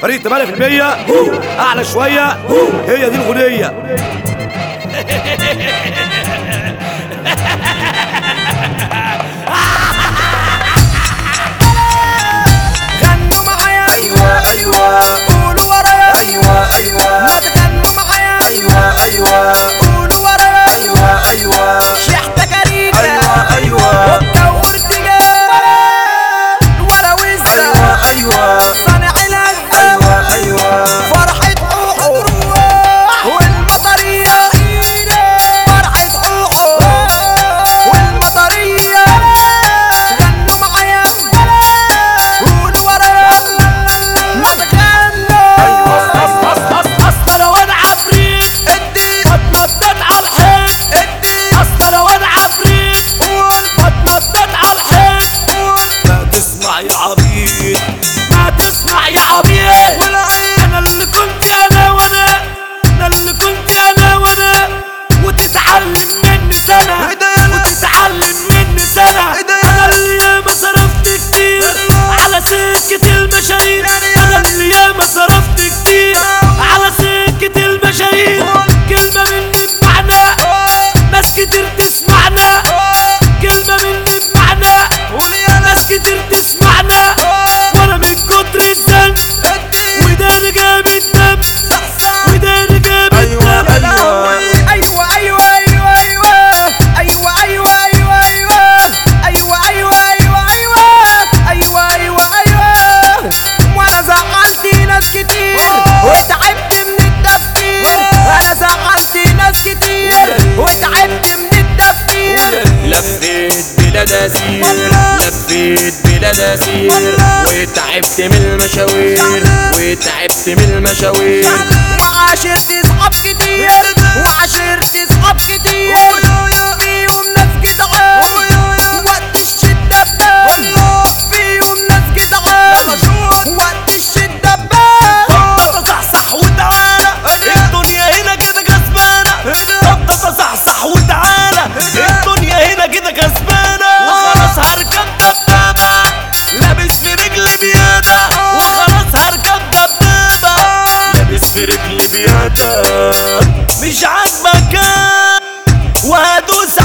فريق 8% اعلى شويه هي دي الاغنيه غنوا معايا ايوه ايوه قولوا ورايا ايوه ايوه ما تغنوا معايا ايوه ايوه قولوا ورايا ايوه ايوه شحتة كريكة ايوه ايوه وكا وارتجال ورا وزة ايوه ايوه صانع الهزة ايوه ايوه فرحة حوحو والمطرية فرحة حوحو والمطرية غنوا معايا قولوا ورايا ما تغنوا اصل اصل اصل لو انا عفريت ادي بتنطط على الحيط ادي اصل لو انا عفريت قول بتنطط على الحيط قول ما تسمع يا عبيط ما تسمع يا عبيط والعين انا اللي كنت انا وانا انا اللي كنت انا وانا وتتعلم مني سنه إيه ده يلا؟ وتتعلم مني سنه إيه ده انا يلا؟ اللي ياما صرفت كتير على سكه المشاريع انا اللي ياما صرفت كتير على سكه المشاريع كلمه مني بمعنى ناس كتير تسمعنا كلمه مني بمعنى قول يلا ناس كتير تسمعنا وانا من كتر الزن ادي وداني جاب الدم وداني جاب أيوة، الدم أيوة. ايوه ايوه ايوه ايوه ايوه ايوه ايوه ايوه ايوه ايوه ايوه ايوه ايوه ايوه ايوه وانا زعلت ناس كتير وتعبت من التفكير انا زعلت ناس كتير وتعبت من التفكير لفيت بلاد اسير لفيت بلاد اسير وتعبت من المشاوير وتعبت من المشاوير وعاشرت اصحاب كتير وعاشرت اصحاب كتير فيهم ناس جدعان وقت الشدة بان فيهم ناس جدعان وقت الشدة بان طب تصحصح وتعالى الدنيا هنا كده كسبانة طب تصحصح وتعالى الدنيا هنا كده كسبانة وخلاص هركب دبابة لابس في رجلي بيادة وخلاص هركب دبابة لابس في رجلي بيادة مش عاجبك وهدوس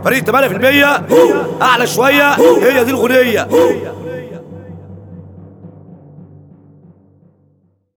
فريق 8% اعلى شويه هي دي الغنيه